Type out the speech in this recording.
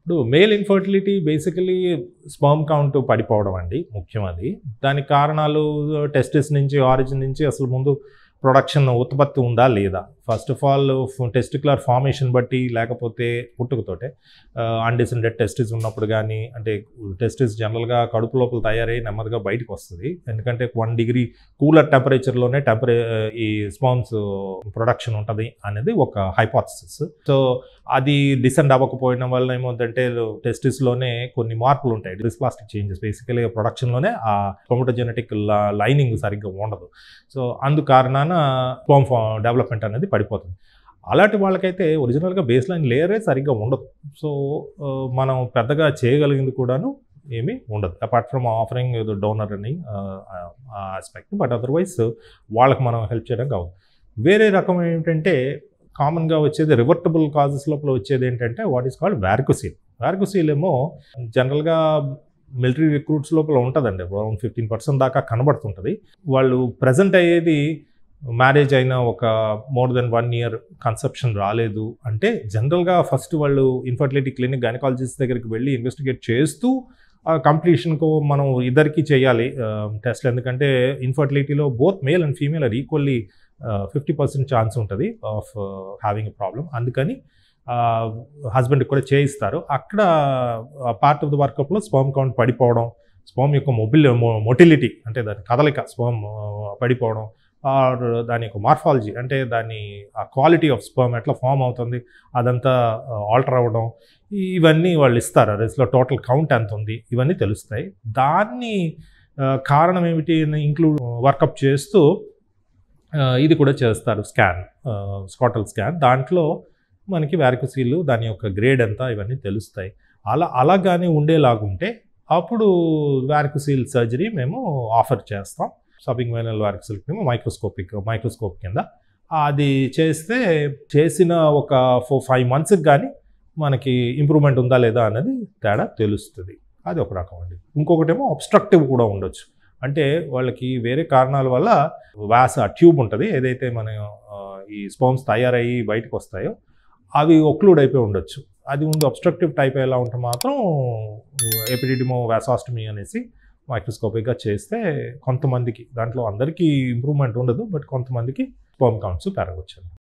ఇప్పుడు male infertility basically sperm count పడిపోవడం అండి ముఖ్యం అది దానికి కారణాలు టెస్టిస్ నుంచి ఆరిజిన్ నుంచి అసలు ముందు ప్రొడక్షన్ ఉత్పత్తి ఉందా లేదా first of all testicular formation బట్టి లేకపోతే పుట్టుకతోటే అన్డిసెండెడ్ టెస్టిస్ ఉన్నప్పుడు కానీ అంటే టెస్టిస్ జనరల్గా కడుపు లోపల తయారై నెమ్మదిగా బయటకు వస్తుంది ఎందుకంటే వన్ డిగ్రీ కూలర్ టెంపరేచర్లోనే టెంపరే ఈ స్పాన్స్ ప్రొడక్షన్ ఉంటుంది అనేది ఒక హైపాథసిస్ సో అది డిసెండ్ అవ్వకపోయిన వల్ల ఏమవుతుందంటే టెస్టిస్లోనే కొన్ని మార్పులు ఉంటాయి డిస్ప్లాస్టిక్ చేంజెస్ బేసికలీ ప్రొడక్షన్లోనే ఆ క్రోమటోజెనెటిక్ లైనింగ్ సరిగ్గా ఉండదు సో అందు కారణాన స్పామ్ డెవలప్మెంట్ అనేది పడిపోతుంది అలాంటి వాళ్ళకైతే ఒరిజినల్గా బేస్ లైన్ లేయరే సరిగ్గా ఉండదు సో ఆ, మనం పెద్దగా చేయగలిగింది కూడాను ఏమీ ఉండదు అపార్ట్ ఫ్రమ్ ఆఫరింగ్ డోనర్ అని ఆస్పెక్ట్ బట్ అదర్వైజ్ వాళ్ళకి మనం హెల్ప్ చేయడం కాదు వేరే రకం ఏంటంటే కామన్గా వచ్చేది రివర్టబుల్ కాజెస్ లోపల వచ్చేది ఏంటంటే what is called varicocele varicocele ఏమో జనరల్గా మిలిటరీ రిక్రూట్స్ లోపల ఉంటుందండి అరౌండ్ ఫిఫ్టీన్ పర్సెంట్ దాకా కనబడుతుంటుంది వాళ్ళు ప్రజెంట్ అయ్యేది మ్యారేజ్ అయిన ఒక more than one year conception రాలేదు అంటే జనరల్గా ఫస్ట్ వాళ్ళు ఇన్ఫర్టిలిటీ క్లినిక్ గైనకాలజిస్ట్ దగ్గరికి వెళ్ళి ఇన్వెస్టిగేట్ చేస్తూ కంప్లీషన్కు మనం ఇద్దరికి చేయాలి టెస్ట్ ఎందుకంటే ఇన్ఫర్టిలిటీలో both male and female are equally fifty percent chance ఉంటుంది ఆఫ్ హ్యావింగ్ ఎ ప్రాబ్లం అందుకని హస్బెండ్కి కూడా చేయిస్తారు అక్కడ పార్ట్ ఆఫ్ ద వర్కప్లో స్పర్మ్ కౌంట్ పడిపోవడం స్పర్మ్ యొక్క మొబిల్ మొటిలిటీ అంటే దాని కదలిక స్పర్మ్ పడిపోవడం ఆర్ దాని యొక్క మార్ఫాలజీ అంటే దాని ఆ క్వాలిటీ ఆఫ్ స్పర్మ్ ఎట్లా ఫామ్ అవుతుంది అదంతా ఆల్టర్ అవ్వడం ఇవన్నీ వాళ్ళు ఇస్తారు రేస్లో టోటల్ కౌంట్ ఎంత ఉంది ఇవన్నీ తెలుస్తాయి దాన్ని ఆ, కారణం ఏమిటి ఇంక్లూడ్ వర్కప్ చేస్తూ ఆ, ఇది కూడా చేస్తారు స్కాన్ స్కాటల్ స్కాన్ దాంట్లో మనకి వ్యారికోసీలు దాని యొక్క గ్రేడ్ ఎంత ఇవన్నీ తెలుస్తాయి అలా అలా కానీ ఉండేలాగుంటే అప్పుడు వ్యారికోసీల్ సర్జరీ మేము ఆఫర్ చేస్తాం సబింగ్ వైనల్ వ్యారికోసీల్ మేము మైక్రోస్కోపిక్ మైక్రోస్కోప్ కింద అది చేస్తే చేసిన ఒక ఫోర్ ఫైవ్ మంత్స్కి కానీ మనకి ఇంప్రూవ్మెంట్ ఉందా లేదా అనేది తేడా తెలుస్తుంది అది ఒక రకం అండి ఇంకొకటేమో అబ్స్ట్రక్టివ్ కూడా ఉండొచ్చు అంటే వాళ్ళకి వేరే కారణాల వల్ల వ్యాస ట్యూబ్ ఉంటుంది ఏదైతే మన ఆ, ఈ స్పోమ్స్ తయారయ్యి బయటకు వస్తాయో అవి ఒక్లూడ్ అయిపోయి ఉండొచ్చు అది ముందు అబ్స్ట్రక్టివ్ టైప్ ఎలా ఉంటే మాత్రం ఎపిడిడిమో వ్యాసాస్టమీ అనేసి మైక్రోస్కోపిక్గా చేస్తే కొంతమందికి దాంట్లో అందరికీ ఇంప్రూవ్మెంట్ ఉండదు బట్ కొంతమందికి స్పోమ్ కౌంట్స్ పెరగవచ్చు